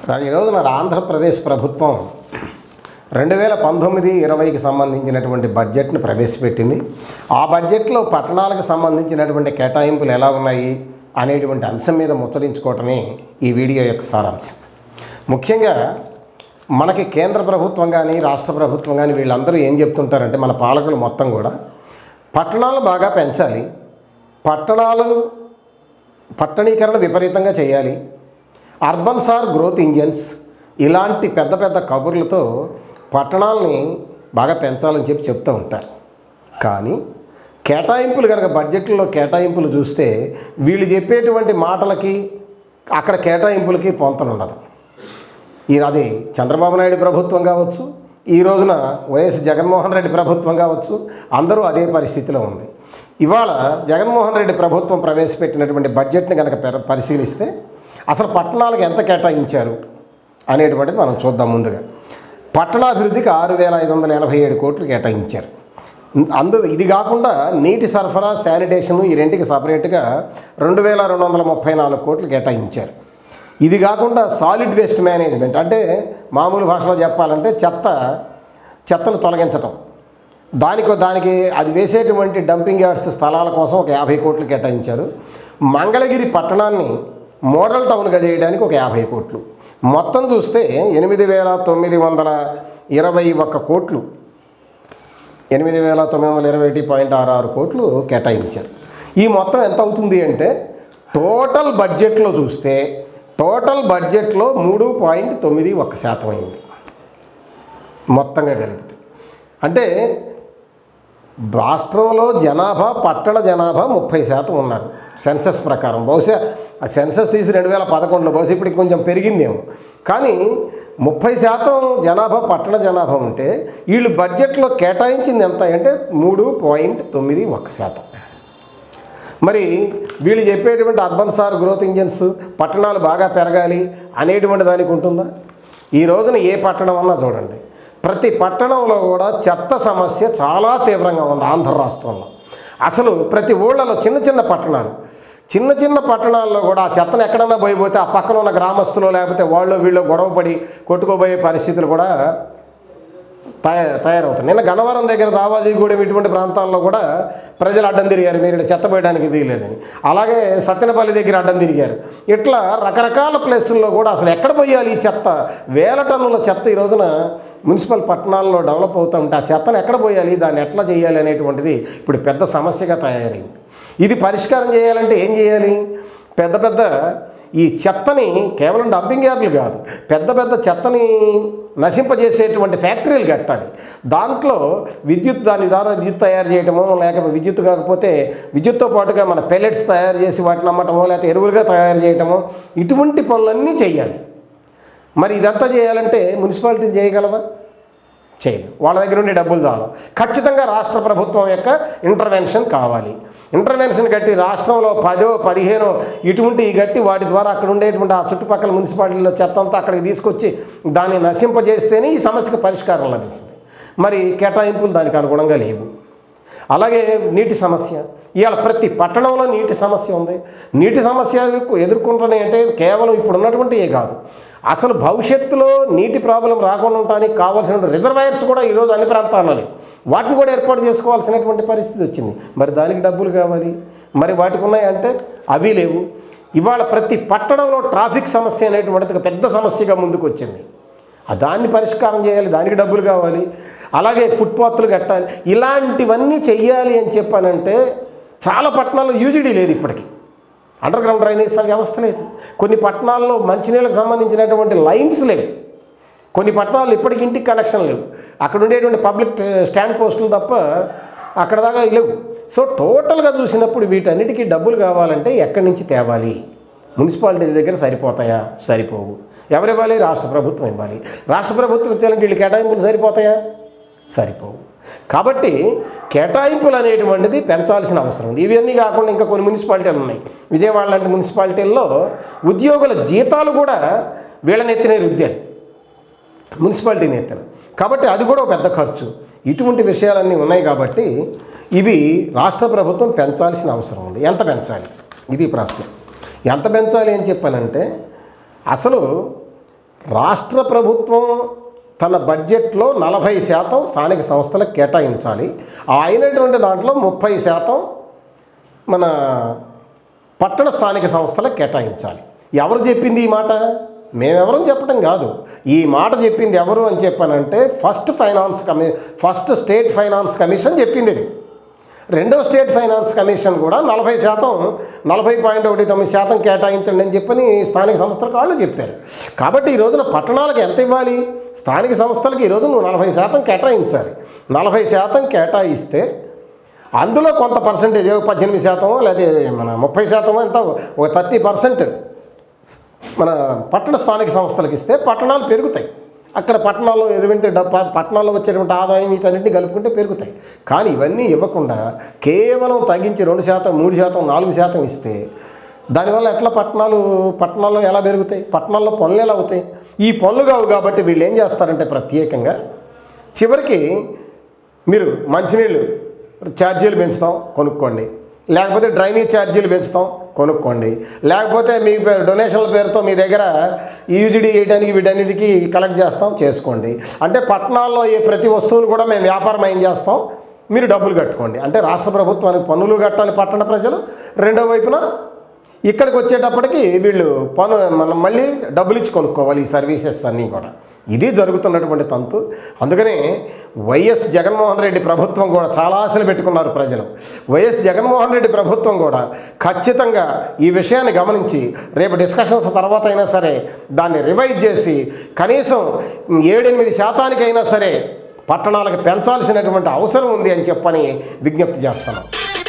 ఈ రోజున ఆంధ్రప్రదేశ్ ప్రభుత్వం రెండు వేల పంతొమ్మిది ఇరవైకి సంబంధించినటువంటి బడ్జెట్ను ప్రవేశపెట్టింది ఆ బడ్జెట్లో పట్టణాలకు సంబంధించినటువంటి కేటాయింపులు ఎలా ఉన్నాయి అనేటువంటి అంశం మీద ముచ్చరించుకోవటమే ఈ వీడియో యొక్క సారాంశం ముఖ్యంగా మనకి కేంద్ర ప్రభుత్వం కానీ రాష్ట్ర ప్రభుత్వం కానీ వీళ్ళందరూ ఏం చెప్తుంటారంటే మన పాలకులు మొత్తం కూడా పట్టణాలు బాగా పెంచాలి పట్టణాలు పట్టణీకరణ విపరీతంగా చేయాలి అర్బన్ సార్ గ్రోత్ ఇంజన్స్ ఇలాంటి పెద్ద పెద్ద కబుర్లతో పట్టణాలని బాగా పెంచాలని చెప్పి చెప్తూ ఉంటారు కానీ కేటాయింపులు కనుక బడ్జెట్లో కేటాయింపులు చూస్తే వీళ్ళు చెప్పేటువంటి మాటలకి అక్కడ కేటాయింపులకి పొంతనుండదు ఈ అది చంద్రబాబు నాయుడు ప్రభుత్వం కావచ్చు ఈ రోజున వైఎస్ జగన్మోహన్ రెడ్డి ప్రభుత్వం కావచ్చు అందరూ అదే పరిస్థితిలో ఉంది ఇవాళ జగన్మోహన్ రెడ్డి ప్రభుత్వం ప్రవేశపెట్టినటువంటి బడ్జెట్ని కనుక పెర- పరిశీలిస్తే అసలు పట్టణాలకు ఎంత కేటాయించారు అనేటువంటిది మనం చూద్దాం ముందుగా పట్టణాభివృద్ధికి ఆరు వేల ఐదు వందల ఎనభై ఏడు కోట్లు కేటాయించారు అందు ఇది కాకుండా నీటి సరఫరా శానిటేషన్ ఈ రెంటికి సపరేట్గా రెండు వేల రెండు వందల ముప్పై నాలుగు కోట్లు కేటాయించారు ఇది కాకుండా సాలిడ్ వేస్ట్ మేనేజ్మెంట్ అంటే మామూలు భాషలో చెప్పాలంటే చెత్త చెత్తను తొలగించటం దానికి దానికి అది వేసేటువంటి డంపింగ్ యార్డ్స్ స్థలాల కోసం ఒక యాభై కోట్లు కేటాయించారు మంగళగిరి పట్టణాన్ని మోడల్ టౌన్గా చేయడానికి ఒక యాభై కోట్లు మొత్తం చూస్తే ఎనిమిది వేల తొమ్మిది వందల ఇరవై ఒక్క కోట్లు ఎనిమిది వేల తొమ్మిది వందల ఇరవై ఒకటి పాయింట్ ఆరు ఆరు కోట్లు కేటాయించారు ఈ మొత్తం ఎంత అవుతుంది అంటే టోటల్ బడ్జెట్లో చూస్తే టోటల్ బడ్జెట్లో మూడు పాయింట్ తొమ్మిది ఒక్క శాతం అయింది మొత్తంగా కలిపితే అంటే రాష్ట్రంలో జనాభా పట్టణ జనాభా ముప్పై శాతం ఉన్నారు సెన్సస్ ప్రకారం బహుశా ఆ సెన్సస్ తీసి రెండు వేల పదకొండులో బహుశా ఇప్పటికి కొంచెం పెరిగిందేమో కానీ ముప్పై శాతం జనాభా పట్టణ జనాభా ఉంటే వీళ్ళు బడ్జెట్లో కేటాయించింది ఎంత అంటే మూడు పాయింట్ తొమ్మిది ఒక్క శాతం మరి వీళ్ళు చెప్పేటువంటి అర్బన్ సార్ గ్రోత్ ఇంజన్స్ పట్టణాలు బాగా పెరగాలి అనేటువంటి దానికి ఉంటుందా ఈ రోజున ఏ పట్టణం అన్నా చూడండి ప్రతి పట్టణంలో కూడా చెత్త సమస్య చాలా తీవ్రంగా ఉంది ఆంధ్ర రాష్ట్రంలో అసలు ప్రతి ఊళ్ళలో చిన్న చిన్న పట్టణాలు చిన్న చిన్న పట్టణాల్లో కూడా ఆ చెత్తను ఎక్కడన్నా పోయిపోతే ఆ పక్కన ఉన్న గ్రామస్తులు లేకపోతే వాళ్ళు వీళ్ళు గొడవపడి కొట్టుకోబోయే పరిస్థితులు కూడా తయా తయారవుతాయి నిన్న గన్నవరం దగ్గర దావాజీగూడెం ఇటువంటి ప్రాంతాల్లో కూడా ప్రజలు అడ్డం తిరిగారు మీరు ఇక్కడ చెత్త పోయడానికి వీల్లేదని అలాగే సత్తెనపల్లి దగ్గర అడ్డం తిరిగారు ఇట్లా రకరకాల ప్లేసుల్లో కూడా అసలు ఎక్కడ పోయాలి ఈ చెత్త వేల టన్నుల చెత్త ఈ రోజున మున్సిపల్ పట్టణాల్లో డెవలప్ అవుతూ ఉంటే ఆ చెత్తను ఎక్కడ పోయాలి దాన్ని ఎట్లా చేయాలి అనేటువంటిది ఇప్పుడు పెద్ద సమస్యగా తయారైంది ఇది పరిష్కారం చేయాలంటే ఏం చేయాలి పెద్ద పెద్ద ఈ చెత్తని కేవలం డంపింగ్ యార్డులు కాదు పెద్ద పెద్ద చెత్తని నశింపజేసేటువంటి ఫ్యాక్టరీలు కట్టాలి దాంట్లో విద్యుత్ దాని ద్వారా విద్యుత్ తయారు చేయటమో లేకపోతే విద్యుత్ కాకపోతే విద్యుత్తో పాటుగా మన పెల్లెట్స్ తయారు చేసి వాటిని అమ్మటమో లేకపోతే ఎరువులుగా తయారు చేయటమో ఇటువంటి పనులన్నీ చేయాలి మరి ఇదంతా చేయాలంటే మున్సిపాలిటీ చేయగలవా చేయదు వాళ్ళ దగ్గర నుండి డబ్బులు చాలు ఖచ్చితంగా రాష్ట్ర ప్రభుత్వం యొక్క ఇంటర్వెన్షన్ కావాలి ఇంటర్వెన్షన్ కట్టి రాష్ట్రంలో పదో పదిహేనో ఇటువంటి గట్టి వాటి ద్వారా అక్కడ ఉండేటువంటి ఆ చుట్టుపక్కల మున్సిపాలిటీలో చెత్త అంతా అక్కడికి తీసుకొచ్చి దాన్ని నశింపజేస్తేనే ఈ సమస్యకు పరిష్కారం లభిస్తుంది మరి కేటాయింపులు దానికి అనుగుణంగా లేవు అలాగే నీటి సమస్య ఇవాళ ప్రతి పట్టణంలో నీటి సమస్య ఉంది నీటి సమస్య ఎదుర్కొంటున్నాయి అంటే కేవలం ఇప్పుడు ఉన్నటువంటి ఏ కాదు అసలు భవిష్యత్తులో నీటి ప్రాబ్లం రాకుండా ఉండటానికి కావాల్సిన రిజర్వాయర్స్ కూడా ఈరోజు అన్ని ప్రాంతాల్లో లేవు వాటిని కూడా ఏర్పాటు చేసుకోవాల్సినటువంటి పరిస్థితి వచ్చింది మరి దానికి డబ్బులు కావాలి మరి వాటికి ఉన్నాయంటే అవి లేవు ఇవాళ ప్రతి పట్టణంలో ట్రాఫిక్ సమస్య అనేటువంటిది ఒక పెద్ద సమస్యగా ముందుకు వచ్చింది ఆ దాన్ని పరిష్కారం చేయాలి దానికి డబ్బులు కావాలి అలాగే ఫుట్పాత్లు కట్టాలి ఇలాంటివన్నీ చెయ్యాలి అని చెప్పానంటే చాలా పట్టణాల్లో యూజిడీ లేదు ఇప్పటికీ అండర్ గ్రౌండ్ డ్రైనేజ్ వ్యవస్థ లేదు కొన్ని పట్టణాల్లో మంచినీళ్ళకి సంబంధించినటువంటి లైన్స్ లేవు కొన్ని పట్టణాల్లో ఇప్పటికి ఇంటికి కనెక్షన్ లేవు అక్కడ ఉండేటువంటి పబ్లిక్ స్టాండ్ పోస్టులు తప్ప అక్కడ దాకా లేవు సో టోటల్గా చూసినప్పుడు వీటన్నిటికీ డబ్బులు కావాలంటే ఎక్కడి నుంచి తేవాలి మున్సిపాలిటీ దగ్గర సరిపోతాయా సరిపోవు ఎవరు ఇవ్వాలి రాష్ట్ర ప్రభుత్వం ఇవ్వాలి రాష్ట్ర ప్రభుత్వం ఇచ్చాలంటే వీళ్ళు కేటాయింపులు సరిపోతాయా సరిపోవు కాబట్టి కేటాయింపులు అనేటువంటిది పెంచాల్సిన అవసరం ఉంది ఇవన్నీ కాకుండా ఇంకా కొన్ని మున్సిపాలిటీలు ఉన్నాయి విజయవాడ లాంటి మున్సిపాలిటీల్లో ఉద్యోగుల జీతాలు కూడా వీళ్ళనెత్తినే రుద్దారు మున్సిపాలిటీని ఎత్తిన కాబట్టి అది కూడా ఒక పెద్ద ఖర్చు ఇటువంటి విషయాలన్నీ ఉన్నాయి కాబట్టి ఇవి రాష్ట్ర ప్రభుత్వం పెంచాల్సిన అవసరం ఉంది ఎంత పెంచాలి ఇది ప్రశ్న ఎంత పెంచాలి అని చెప్పానంటే అసలు రాష్ట్ర ప్రభుత్వం తన బడ్జెట్లో నలభై శాతం స్థానిక సంస్థలకు కేటాయించాలి ఆ అయినటువంటి దాంట్లో ముప్పై శాతం మన పట్టణ స్థానిక సంస్థలకు కేటాయించాలి ఎవరు చెప్పింది ఈ మాట మేమెవరం చెప్పడం కాదు ఈ మాట చెప్పింది ఎవరు అని చెప్పానంటే ఫస్ట్ ఫైనాన్స్ కమి ఫస్ట్ స్టేట్ ఫైనాన్స్ కమిషన్ చెప్పింది ఇది రెండో స్టేట్ ఫైనాన్స్ కమిషన్ కూడా నలభై శాతం నలభై పాయింట్ ఒకటి తొమ్మిది శాతం కేటాయించండి అని చెప్పని స్థానిక సంస్థలకు వాళ్ళు చెప్పారు కాబట్టి ఈ రోజున పట్టణాలకు ఎంత ఇవ్వాలి స్థానిక సంస్థలకు ఈరోజు నువ్వు నలభై శాతం కేటాయించాలి నలభై శాతం కేటాయిస్తే అందులో కొంత పర్సెంటేజ్ పద్దెనిమిది శాతం లేదా మన ముప్పై శాతం ఎంత ఒక థర్టీ పర్సెంట్ మన పట్టణ స్థానిక సంస్థలకు ఇస్తే పట్టణాలు పెరుగుతాయి అక్కడ పట్టణాల్లో ఎదువంటి డబ్బా పట్టణాల్లో వచ్చేటువంటి ఆదాయం వీటన్నింటినీ కలుపుకుంటే పెరుగుతాయి కానీ ఇవన్నీ ఇవ్వకుండా కేవలం తగ్గించి రెండు శాతం మూడు శాతం నాలుగు శాతం ఇస్తే దానివల్ల ఎట్లా పట్టణాలు పట్టణాల్లో ఎలా పెరుగుతాయి పట్టణాల్లో పనులు ఎలా అవుతాయి ఈ పనులు కావు కాబట్టి వీళ్ళు ఏం చేస్తారంటే ప్రత్యేకంగా చివరికి మీరు మంచినీళ్ళు ఛార్జీలు పెంచుతాం కొనుక్కోండి లేకపోతే డ్రైనేజ్ ఛార్జీలు పెంచుతాం కొనుక్కోండి లేకపోతే మీ పే- డొనేషన్ల పేరుతో మీ దగ్గర యూజిడి వేయడానికి వీటన్నిటికీ కలెక్ట్ చేస్తాం చేసుకోండి అంటే పట్టణాల్లో ఏ ప్రతి వస్తువును కూడా మేము వ్యాపారం ఏం చేస్తాం మీరు డబ్బులు కట్టుకోండి అంటే రాష్ట్ర ప్రభుత్వానికి పన్నులు కట్టాలి పట్టణ ప్రజలు రెండో వైపున ఇక్కడికి వచ్చేటప్పటికి వీళ్ళు పను మనం మళ్ళీ డబ్బులు ఇచ్చి కొనుక్కోవాలి ఈ సర్వీసెస్ అన్నీ కూడా ఇది జరుగుతున్నటువంటి తంతు అందుకనే వైఎస్ జగన్మోహన్ రెడ్డి ప్రభుత్వం కూడా చాలా ఆశలు పెట్టుకున్నారు ప్రజలు వైఎస్ జగన్మోహన్ రెడ్డి ప్రభుత్వం కూడా ఖచ్చితంగా ఈ విషయాన్ని గమనించి రేపు డిస్కషన్స్ తర్వాత అయినా సరే దాన్ని రివైజ్ చేసి కనీసం ఏడెనిమిది శాతానికైనా సరే పట్టణాలకు పెంచాల్సినటువంటి అవసరం ఉంది అని చెప్పని విజ్ఞప్తి చేస్తున్నాం